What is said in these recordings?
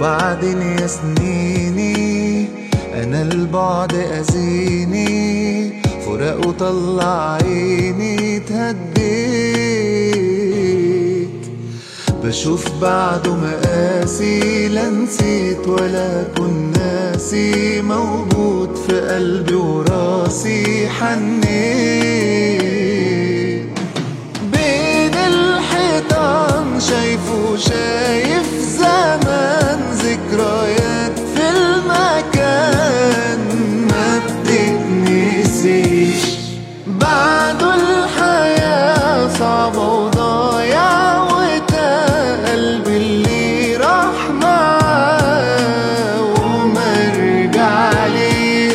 وبعدين يا سنيني انا البعد اذيني فراق وطلع عيني تهديت بشوف بعده مقاسي لا نسيت ولا كن ناسي موجود في قلبي وراسي حنيت بين الحيطان شايفه شايف زمان ذكريات في المكان ما بتتنسيش بعده الحياة صعبة وضايع وتا قلبي اللي راح معاه وما رجعليش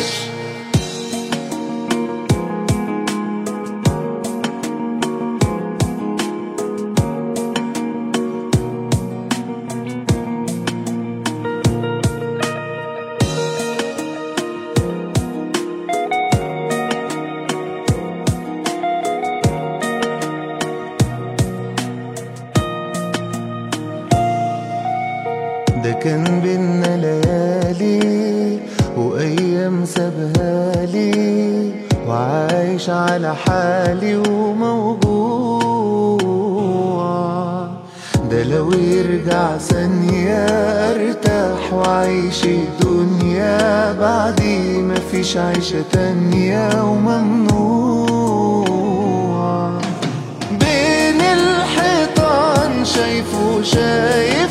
ده كان بينا ليالي وايام سابهالي وعايش على حالي وموجوع ده لو يرجع ثانية ارتاح واعيش الدنيا بعدي مفيش عيشة تانية وممنوع بين الحيطان شايفه شايف